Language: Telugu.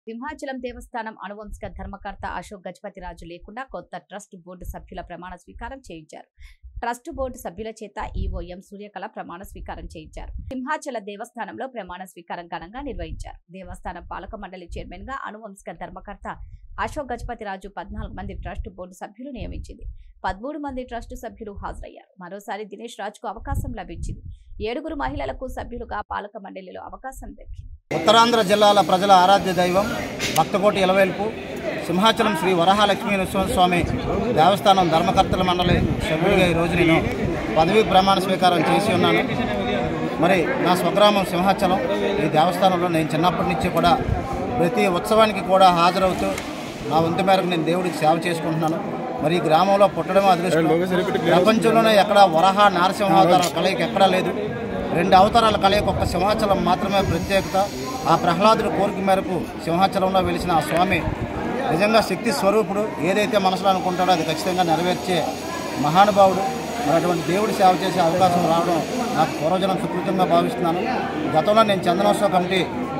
సింహాచలం దేవస్థానం అనువంశిక ధర్మకర్త అశోక్ గజపతిరాజు లేకుండా కొత్త ట్రస్ట్ బోర్డు సభ్యుల ప్రమాణ స్వీకారం చేయించారు ట్రస్ట్ బోర్డు సభ్యుల చేత ఈఓఎం సూర్యకళ ప్రమాణ స్వీకారం చేయించారు సింహాచల దేవస్థానంలో ప్రమాణ స్వీకారం ఘనంగా నిర్వహించారు దేవస్థానం పాలక మండలి చైర్మన్ గా అనువంశిక ధర్మకర్త అశోక్ గజపతిరాజు పద్నాలుగు మంది ట్రస్ట్ బోర్డు సభ్యులు నియమించింది పదమూడు మంది ట్రస్ట్ సభ్యులు హాజరయ్యారు మరోసారి దినేష్ రాజ్కు అవకాశం లభించింది ఏడుగురు మహిళలకు సభ్యులుగా పాలక మండలిలో అవకాశం దక్కింది ఉత్తరాంధ్ర జిల్లాల ప్రజల ఆరాధ్య దైవం భక్తకోటి ఇలవేల్పు సింహాచలం శ్రీ వరహాలక్ష్మీ నరసింహస్వామి దేవస్థానం ధర్మకర్తల మండలి సభ్యుడిగా ఈరోజు నేను పదవీ ప్రమాణ స్వీకారం చేసి ఉన్నాను మరి నా స్వగ్రామం సింహాచలం ఈ దేవస్థానంలో నేను చిన్నప్పటి నుంచి కూడా ప్రతి ఉత్సవానికి కూడా హాజరవుతూ నా వంతు మేరకు నేను దేవుడికి సేవ చేసుకుంటున్నాను మరి ఈ గ్రామంలో పుట్టడం అదృష్టం ప్రపంచంలోనే ఎక్కడ వరహ నారసింహావతారాల కలయిక ఎక్కడా లేదు రెండు అవతారాల కలయిక ఒక్క సింహాచలం మాత్రమే ప్రత్యేకత ఆ ప్రహ్లాదుడి కోరిక మేరకు సింహాచలంలో వెలిసిన ఆ స్వామి నిజంగా శక్తి స్వరూపుడు ఏదైతే మనసులో అనుకుంటాడో అది ఖచ్చితంగా నెరవేర్చే మహానుభావుడు మరి అటువంటి దేవుడి సేవ చేసే అవకాశం రావడం నాకు పూర్వజనం సుకృతంగా భావిస్తున్నాను గతంలో నేను చందనోత్సవ కమిటీ